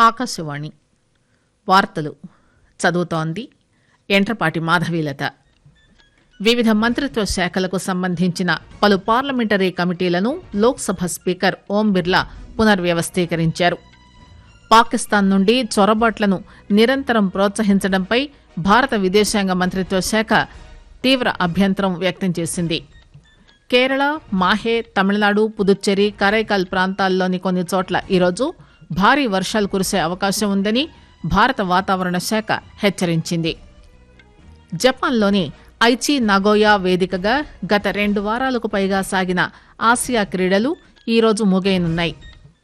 ఆకాశవాణి వార్తలు చదువుతోంది ఎంట్రపాటి మాధవీలత వివిధ మంత్రిత్వ శాఖలకు సంబంధించిన పలు పార్లమెంటరీ కమిటీలను లోక్సభ స్పీకర్ ఓం బిర్లా పునర్వ్యవస్థీకరించారు పాకిస్తాన్ నుండి చొరబాట్లను నిరంతరం ప్రోత్సహించడంపై భారత విదేశాంగ మంత్రిత్వ శాఖ తీవ్ర అభ్యంతరం వ్యక్తం చేసింది కేరళ మాహే తమిళనాడు పుదుచ్చేరి కరైకాల్ ప్రాంతాల్లోని కొన్ని చోట్ల ఈరోజు భారీ వర్షాలు కురిసే అవకాశం ఉందని భారత వాతావరణ శాఖ హెచ్చరించింది జపాన్లోని ఐచి నగోయా వేదికగా గత రెండు వారాలకు పైగా సాగిన ఆసియా క్రీడలు ఈరోజు ముగియనున్నాయి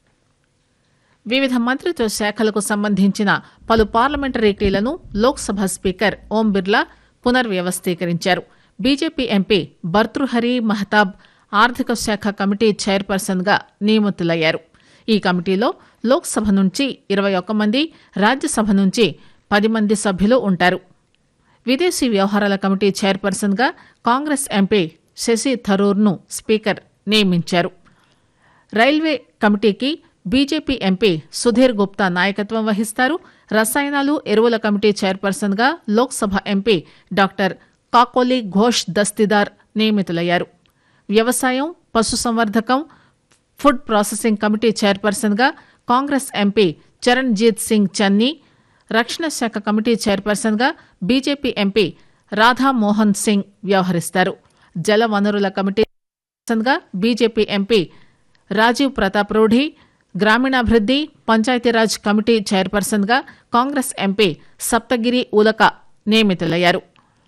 వివిధ మంత్రిత్వ శాఖలకు సంబంధించిన పలు పార్లమెంటరీ కమిటీలను లోక్సభ స్పీకర్ ఓం బిర్లా పునర్వ్యవస్థీకరించారు బీజేపీ ఎంపీ భర్తృహరి మహతాబ్ ఆర్థిక శాఖ కమిటీ చైర్పర్సన్ గా నియమితులయ్యారు ఈ కమిటీలో లోక్సభ నుంచి ఇరవై ఒక్క మంది రాజ్యసభ నుంచి పది మంది సభ్యులు ఉంటారు విదేశీ వ్యవహారాల కమిటీ చైర్పర్సన్ గా కాంగ్రెస్ ఎంపీ శశి థరూర్ ను స్పీకర్ నియమించారు రైల్వే కమిటీకి బీజేపీ ఎంపీ సుధీర్ గుప్తా నాయకత్వం వహిస్తారు రసాయనాలు ఎరువుల కమిటీ చైర్పర్సన్ గా లోక్సభ ఎంపీ డాక్టర్ కాకోలి ఘోష్ దస్తిదార్ నియమితులయ్యారు వ్యవసాయం పశుసంవర్ధకం ఫుడ్ ప్రాసెసింగ్ కమిటీ చైర్పర్సన్ గా కాంగ్రెస్ ఎంపీ చరణ్జీత్ సింగ్ చన్నీ రక్షణ శాఖ కమిటీ చైర్పర్సన్ గా బీజేపీ ఎంపీ రాధామోహన్ సింగ్ వ్యవహరిస్తారు జల వనరుల కమిటీ చైర్పర్సన్ గా బీజేపీ ఎంపీ రాజీవ్ ప్రతాప్ రూఢి గ్రామీణాభివృద్ది పంచాయతీరాజ్ కమిటీ చైర్పర్సన్ గా కాంగ్రెస్ ఎంపీ సప్తగిరి ఉలక నియమితులయ్యారు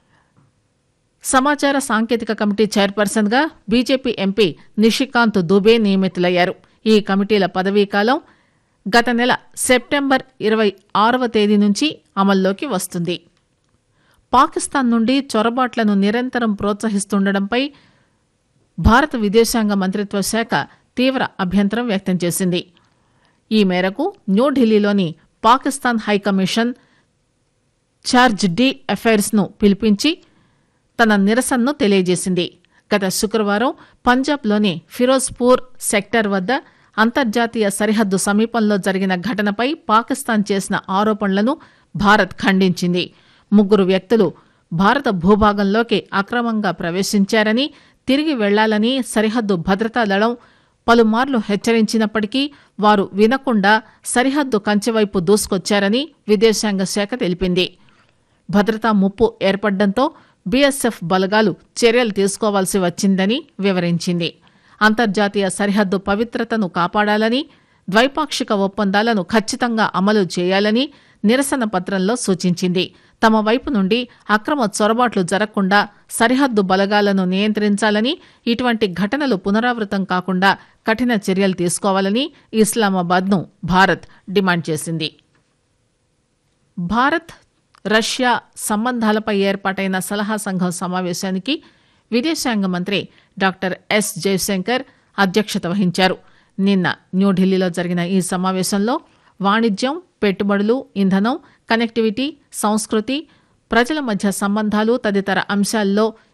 సమాచార సాంకేతిక కమిటీ చైర్పర్సన్ గా బీజేపీ ఎంపీ నిషికాంత్ దుబే నియమితులయ్యారు ఈ కమిటీల పదవీకాలం గత నెల సెప్టెంబర్ ఇరవై ఆరవ తేదీ నుంచి అమల్లోకి వస్తుంది పాకిస్తాన్ నుండి చొరబాట్లను నిరంతరం ప్రోత్సహిస్తుండటంపై భారత విదేశాంగ మంత్రిత్వ శాఖ తీవ్ర అభ్యంతరం వ్యక్తం చేసింది ఈ మేరకు న్యూఢిల్లీలోని Pakistan high commission charge d' affaires ను పిలిపించి తన నిరసనను తెలియజేసింది గత శుక్రవారం పంజాబ్లోని ఫిరోజ్పూర్ సెక్టర్ వద్ద అంతర్జాతీయ సరిహద్దు సమీపంలో జరిగిన ఘటనపై పాకిస్తాన్ చేసిన ఆరోపణలను భారత్ ఖండించింది ముగ్గురు వ్యక్తులు భారత భూభాగంలోకి అక్రమంగా ప్రవేశించారని తిరిగి వెళ్లాలని సరిహద్దు భద్రతా దళం పలుమార్లు హెచ్చరించినప్పటికీ వారు వినకుండా సరిహద్దు కంచెవైపు దూసుకొచ్చారని విదేశాంగ శాఖ తెలిపింది భద్రతా ముప్పు ఏర్పడడంతో బీఎస్ఎఫ్ బలగాలు చర్యలు తీసుకోవాల్సి వచ్చిందని వివరించింది అంతర్జాతీయ సరిహద్దు పవిత్రతను కాపాడాలని ద్వైపాక్షిక ఒప్పందాలను ఖచ్చితంగా అమలు చేయాలని నిరసన పత్రంలో సూచించింది తమ వైపు నుండి అక్రమ చొరబాట్లు జరగకుండా సరిహద్దు బలగాలను నియంత్రించాలని ఇటువంటి ఘటనలు పునరావృతం కాకుండా కఠిన చర్యలు తీసుకోవాలని ఇస్లామాబాద్ను భారత్ డిమాండ్ చేసింది భారత్ రష్యా సంబంధాలపై ఏర్పాటైన సలహా సంఘం సమావేశానికి విదేశాంగ మంత్రి డాక్టర్ ఎస్ జయశంకర్ అధ్యక్షత వహించారు నిన్న న్యూఢిల్లీలో జరిగిన ఈ సమావేశంలో వాణిజ్యం పెట్టుబడులు ఇంధనం కనెక్టివిటీ సంస్కృతి ప్రజల మధ్య సంబంధాలు తదితర అంశాల్లో